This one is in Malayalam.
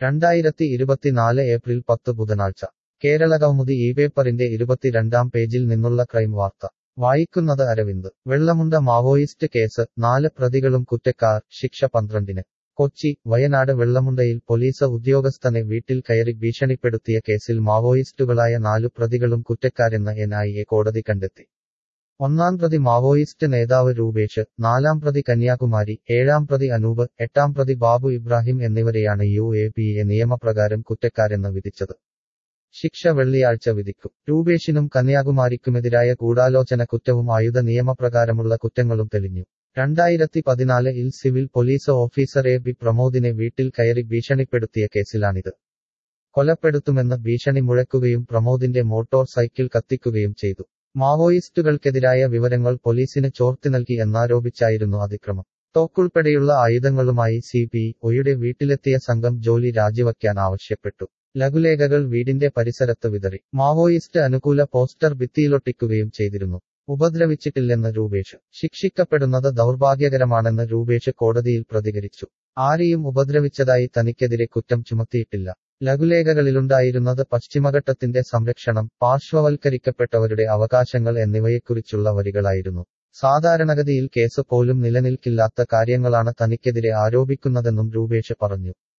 രണ്ടായിരത്തി ഇരുപത്തിനാല് ഏപ്രിൽ പത്ത് ബുധനാഴ്ച കേരളകൗമുദി ഈ പേപ്പറിന്റെ ഇരുപത്തിരണ്ടാം പേജിൽ നിന്നുള്ള ക്രൈം വാർത്ത വായിക്കുന്നത് അരവിന്ദ് വെള്ളമുണ്ട മാവോയിസ്റ്റ് കേസ് നാല് പ്രതികളും കുറ്റക്കാർ ശിക്ഷ പന്ത്രണ്ടിന് കൊച്ചി വയനാട് വെള്ളമുണ്ടയിൽ പോലീസ് ഉദ്യോഗസ്ഥനെ വീട്ടിൽ കയറി ഭീഷണിപ്പെടുത്തിയ കേസിൽ മാവോയിസ്റ്റുകളായ നാലു പ്രതികളും കുറ്റക്കാരെന്ന് എൻ ഐ എ കോടതി കണ്ടെത്തി ഒന്നാം പ്രതി മാവോയിസ്റ്റ് നേതാവ് രൂപേഷ് നാലാം പ്രതി കന്യാകുമാരി ഏഴാം പ്രതി അനൂപ് എട്ടാം പ്രതി ബാബു ഇബ്രാഹിം എന്നിവരെയാണ് യു എ പി എ നിയമപ്രകാരം കുറ്റക്കാരെന്ന് വിധിച്ചത് ശിക്ഷ വെള്ളിയാഴ്ച വിധിക്കും രൂപേഷിനും കന്യാകുമാരിക്കുമെതിരായ ഗൂഢാലോചന കുറ്റവും ആയുധ നിയമപ്രകാരമുള്ള കുറ്റങ്ങളും തെളിഞ്ഞു രണ്ടായിരത്തി പതിനാലിൽ civil police officer A B പ്രമോദിനെ വീട്ടിൽ കയറി ഭീഷണിപ്പെടുത്തിയ കേസിലാണിത് കൊലപ്പെടുത്തുമെന്ന് ഭീഷണി മുഴക്കുകയും പ്രമോദിന്റെ മോട്ടോർ സൈക്കിൾ കത്തിക്കുകയും ചെയ്തു മാവോയിസ്റ്റുകൾക്കെതിരായ വിവരങ്ങൾ പോലീസിന് ചോർത്തി നൽകി എന്നാരോപിച്ചായിരുന്നു അതിക്രമം തോക്കുൾപ്പെടെയുള്ള ആയുധങ്ങളുമായി സി പി ഒയുടെ വീട്ടിലെത്തിയ സംഘം ജോലി രാജിവയ്ക്കാൻ ആവശ്യപ്പെട്ടു ലഘുലേഖകൾ വീടിന്റെ പരിസരത്ത് വിതറി മാവോയിസ്റ്റ് അനുകൂല പോസ്റ്റർ ഭിത്തിയിലൊട്ടിക്കുകയും ചെയ്തിരുന്നു ഉപദ്രവിച്ചിട്ടില്ലെന്ന് രൂപേഷ് ശിക്ഷിക്കപ്പെടുന്നത് ദൗർഭാഗ്യകരമാണെന്ന് രൂപേഷ് കോടതിയിൽ പ്രതികരിച്ചു ആരെയും ഉപദ്രവിച്ചതായി തനിക്കെതിരെ കുറ്റം ചുമത്തിയിട്ടില്ല ലഘുലേഖകളിലുണ്ടായിരുന്നത് പശ്ചിമഘട്ടത്തിന്റെ സംരക്ഷണം പാർശ്വവൽക്കരിക്കപ്പെട്ടവരുടെ അവകാശങ്ങൾ എന്നിവയെക്കുറിച്ചുള്ള വരികളായിരുന്നു സാധാരണഗതിയിൽ കേസ് പോലും നിലനിൽക്കില്ലാത്ത കാര്യങ്ങളാണ് തനിക്കെതിരെ ആരോപിക്കുന്നതെന്നും രൂപേഷ് പറഞ്ഞു